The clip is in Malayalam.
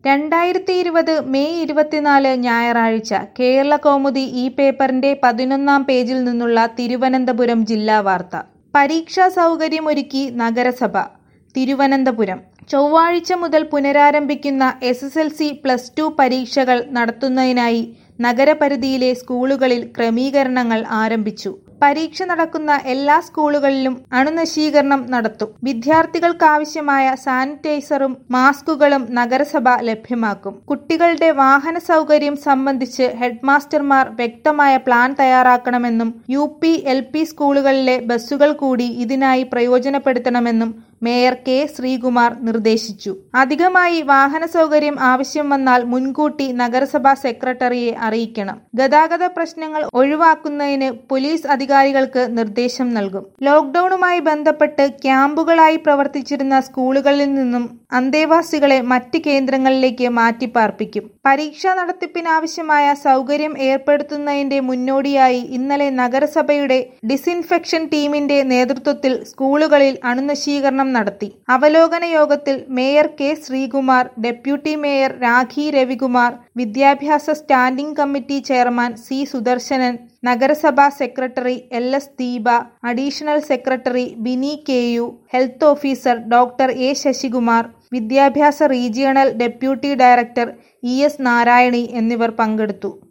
രണ്ടായിരത്തി ഇരുപത് മെയ് ഇരുപത്തിനാല് ഞായറാഴ്ച കേരള കൗമുദി ഈ പേപ്പറിന്റെ പതിനൊന്നാം പേജിൽ നിന്നുള്ള തിരുവനന്തപുരം ജില്ലാ വാർത്ത പരീക്ഷാ സൗകര്യമൊരുക്കി നഗരസഭ തിരുവനന്തപുരം ചൊവ്വാഴ്ച മുതൽ പുനരാരംഭിക്കുന്ന S S L C plus two പരീക്ഷകൾ നടത്തുന്നതിനായി നഗരപരിധിയിലെ സ്കൂളുകളിൽ ക്രമീകരണങ്ങൾ ആരംഭിച്ചു പരീക്ഷ നടക്കുന്ന എല്ലാ സ്കൂളുകളിലും അണുനശീകരണം നടത്തും വിദ്യാർത്ഥികൾക്കാവശ്യമായ സാനിറ്റൈസറും മാസ്കുകളും നഗരസഭ ലഭ്യമാക്കും കുട്ടികളുടെ വാഹന സൗകര്യം സംബന്ധിച്ച് ഹെഡ്മാസ്റ്റർമാർ വ്യക്തമായ പ്ലാൻ തയ്യാറാക്കണമെന്നും യു പി എൽ പി സ്കൂളുകളിലെ ബസ്സുകൾ കൂടി ഇതിനായി പ്രയോജനപ്പെടുത്തണമെന്നും മേയർ കെ ശ്രീകുമാർ നിർദ്ദേശിച്ചു അധികമായി വാഹന സൗകര്യം ആവശ്യം വന്നാൽ മുൻകൂട്ടി നഗരസഭാ സെക്രട്ടറിയെ അറിയിക്കണം ഗതാഗത പ്രശ്നങ്ങൾ ഒഴിവാക്കുന്നതിന് പോലീസ് അധികാരികൾക്ക് നിർദ്ദേശം നൽകും ലോക്ഡൌണുമായി ബന്ധപ്പെട്ട് ക്യാമ്പുകളായി പ്രവർത്തിച്ചിരുന്ന സ്കൂളുകളിൽ നിന്നും അന്തേവാസികളെ മറ്റ് കേന്ദ്രങ്ങളിലേക്ക് മാറ്റിപ്പാർപ്പിക്കും പരീക്ഷാ നടത്തിപ്പിനാവശ്യമായ സൗകര്യം ഏർപ്പെടുത്തുന്നതിന്റെ മുന്നോടിയായി ഇന്നലെ നഗരസഭയുടെ ഡിസിൻഫെക്ഷൻ ടീമിന്റെ നേതൃത്വത്തിൽ സ്കൂളുകളിൽ അണുനശീകരണം നടത്തി അവലോകന യോഗത്തിൽ mayor K Sreekumar deputy mayor Rakhi Ravikumar വിദ്യാഭ്യാസ standing committee chairman C Sudarsanan നഗരസഭാ secretary L S Deepa additional secretary Bini K U health officer doctor A Sasikumar വിദ്യാഭ്യാസ regional deputy director E S Narayani എന്നിവർ പങ്കെടുത്തു